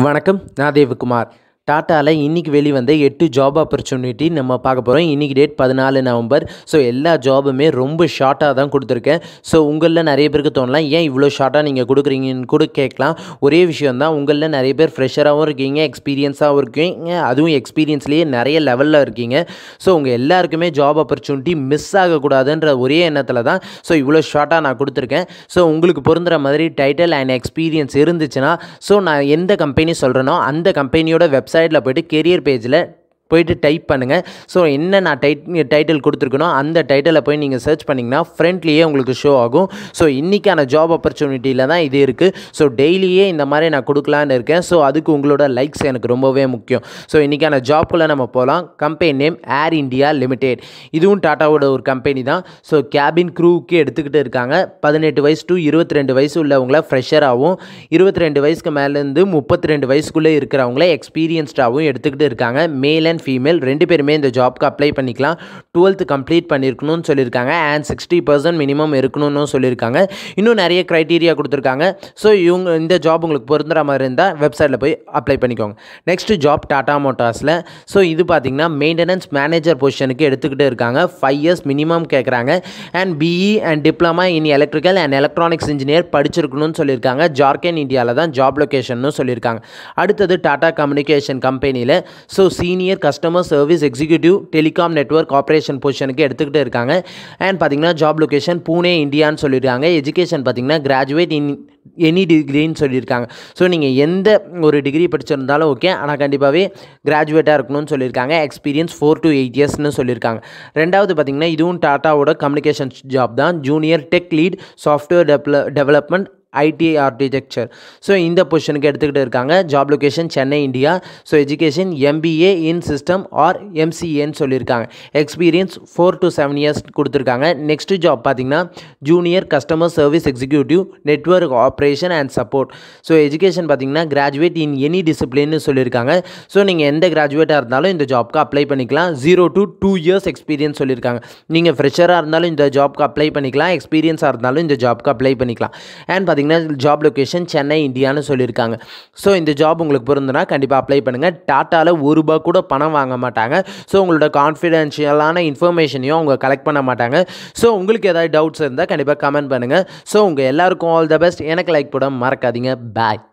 வணக்கம் நான் தேவகுமார் டாட்டாவில் இன்றைக்கி வெளிவந்த எட்டு ஜாப் ஆப்பர்ச்சுனிட்டி நம்ம பார்க்க போகிறோம் இன்றைக்கி டேட் பதினாலு நவம்பர் ஸோ எல்லா ஜாபுமே ரொம்ப ஷார்ட்டாக தான் கொடுத்துருக்கேன் ஸோ உங்களில் நிறைய பேருக்கு தோணலாம் ஏன் இவ்வளோ ஷார்ட்டாக நீங்கள் கொடுக்குறீங்கன்னு கூட கேட்கலாம் ஒரே விஷயம் தான் உங்களில் நிறைய பேர் ஃப்ரெஷராகவும் இருக்கீங்க எக்ஸ்பீரியன்ஸாகவும் இருக்கீங்க அதுவும் எக்ஸ்பீரியன்ஸ்லேயே நிறைய லெவலில் இருக்கீங்க ஸோ உங்கள் எல்லாருக்குமே ஜாப் ஆப்பர்ச்சுனிட்டி மிஸ் ஆகக்கூடாதுன்ற ஒரே எண்ணத்தில் தான் ஸோ இவ்வளோ ஷார்ட்டாக நான் கொடுத்துருக்கேன் ஸோ உங்களுக்கு பொருந்துற மாதிரி டைட்டில் அண்ட் எக்ஸ்பீரியன்ஸ் இருந்துச்சுன்னா ஸோ நான் எந்த கம்பெனி சொல்கிறேனோ அந்த கம்பெனியோட வெப்சைட்டில் போயிட்டு கெரியர் பேஜில் போயிட்டு டைப் பண்ணுங்கள் ஸோ என்ன நான் டைட் டைட்டில் கொடுத்துருக்கனோ அந்த டைட்டிலை போய் நீங்கள் சர்ச் பண்ணிங்கன்னா ஃப்ரண்ட்லேயே உங்களுக்கு ஷோ ஆகும் ஸோ இன்றைக்கான ஜாப் ஆப்பர்ச்சுனிட்டியில் தான் இது இருக்குது ஸோ டெய்லியே இந்த மாதிரி நான் கொடுக்கலான்னு இருக்கேன் ஸோ அதுக்கு உங்களோட லைக்ஸ் எனக்கு ரொம்பவே முக்கியம் ஸோ இன்றைக்கான ஜாப்குள்ளே நம்ம போகலாம் company name Air India limited இதுவும் டாட்டாவோட ஒரு கம்பெனி தான் ஸோ கேபின் க்ரூவுக்கு எடுத்துக்கிட்டு இருக்காங்க பதினெட்டு வயசு டு இருபத்தி ரெண்டு வயசு உள்ளவங்கள ஃப்ரெஷராகவும் இருபத்தி ரெண்டு வயசுக்கு மேலேருந்து முப்பத்தி ரெண்டு வயசுக்குள்ளே இருக்கிறவங்கள எக்ஸ்பீரியன்ஸ்டாகவும் எடுத்துக்கிட்டு இருக்காங்க மேல் அண்ட் ஃபீமேல் ரெண்டு பேருமே இந்த ஜாப்க்கு அப்ளை பண்ணிக்கலாம் டுவெல்த்து கம்ப்ளீட் பண்ணியிருக்கணும்னு சொல்லியிருக்காங்க அண்ட் சிக்ஸ்டி பர்சன்ட் மினிமம் இருக்கணும்னு சொல்லியிருக்காங்க இன்னும் நிறைய க்ரைட்டீரியா கொடுத்துருக்காங்க ஸோ இவங்க இந்த ஜாப் உங்களுக்கு பொருந்துற மாதிரி இருந்தால் வெப்சைட்டில் போய் அப்ளை பண்ணிக்கோங்க நெக்ஸ்ட் ஜாப் டாடா மோட்டார்ஸில் ஸோ இது பார்த்திங்கன்னா மெயின்டெனன்ஸ் மேனேஜர் பொசிஷனுக்கு எடுத்துக்கிட்டு இருக்காங்க ஃபைவ் இயர்ஸ் மினிமம் கேட்குறாங்க and BE and diploma in electrical and electronics engineer படிச்சிருக்கணும்னு சொல்லியிருக்காங்க ஜார்க்கண்ட் இந்தியாவில் தான் ஜாப் லொக்கேஷன்னு சொல்லியிருக்காங்க அடுத்தது டாடா கம்யூனிகேஷன் கம்பெனியில் so senior customer service executive telecom network operation பொசிஷனுக்கு எடுத்துக்கிட்டு இருக்காங்க அண்ட் பார்த்தீங்கன்னா ஜாப் லொக்கேஷன் பூனே இந்தியான்னு சொல்லியிருக்காங்க எஜுகேஷன் பார்த்தீங்கன்னா கிராஜுவேட் இன் எனி டிகிரின்னு சொல்லியிருக்காங்க ஸோ நீங்கள் எந்த ஒரு டிகிரி படிச்சிருந்தாலும் ஓகே ஆனால் கண்டிப்பாகவே கிராஜுவேட்டாக இருக்கணும்னு சொல்லியிருக்காங்க எக்ஸ்பீரியன்ஸ் ஃபோர் டு எயிட் இயர்ஸ்னு சொல்லியிருக்காங்க ரெண்டாவது பார்த்தீங்கன்னா இதுவும் டாட்டாவோட கம்யூனிகேஷன் ஜாப் தான் ஜூனியர் டெக் லீட் சாஃப்ட்வேர் டெவல டெவலப்மெண்ட் ஐடி ஆர்கிடெக்சர் ஸோ இந்த பொசிஷனுக்கு எடுத்துக்கிட்டு இருக்காங்க job location Chennai India so education MBA in system or எம்சிஏன்னு சொல்லியிருக்காங்க experience four to seven years கொடுத்துருக்காங்க நெக்ஸ்ட் ஜாப் பார்த்தீங்கன்னா junior customer service executive network operation and support so education பார்த்தீங்கன்னா கிராஜுவேட் இன் எனி டிசிப்ளின்னு சொல்லியிருக்காங்க ஸோ நீங்கள் எந்த கிராஜுவேட்டாக இருந்தாலும் இந்த ஜாப்க்கு அப்ளை பண்ணிக்கலாம் zero to two years experience சொல்லியிருக்காங்க நீங்கள் ஃப்ரெஷராக இருந்தாலும் இந்த ஜாப்க்கு அப்ளை பண்ணிக்கலாம் எக்ஸ்பீரியன்ஸாக இருந்தாலும் இந்த ஜாப்க்கு அப்ளை பண்ணிக்கலாம் அண்ட் பார்த்தீங்கன்னா ஜாப் லொக்கேஷன் சென்னை இந்தியான்னு சொல்லியிருக்காங்க ஸோ இந்த ஜாப் உங்களுக்கு பொருந்துனா கண்டிப்பாக அப்ளை பண்ணுங்கள் டாட்டாவில் ஒரு ரூபா கூட பணம் வாங்க மாட்டாங்க ஸோ உங்களோட கான்ஃபிடென்ஷியலான இன்ஃபர்மேஷனையும் அவங்க கலெக்ட் பண்ண மாட்டாங்க ஸோ உங்களுக்கு ஏதாவது டவுட்ஸ் இருந்தால் கண்டிப்பாக கமெண்ட் பண்ணுங்கள் ஸோ உங்கள் எல்லாருக்கும் ஆல் த பெஸ்ட் எனக்கு லைக் போட மறக்காதீங்க பாய்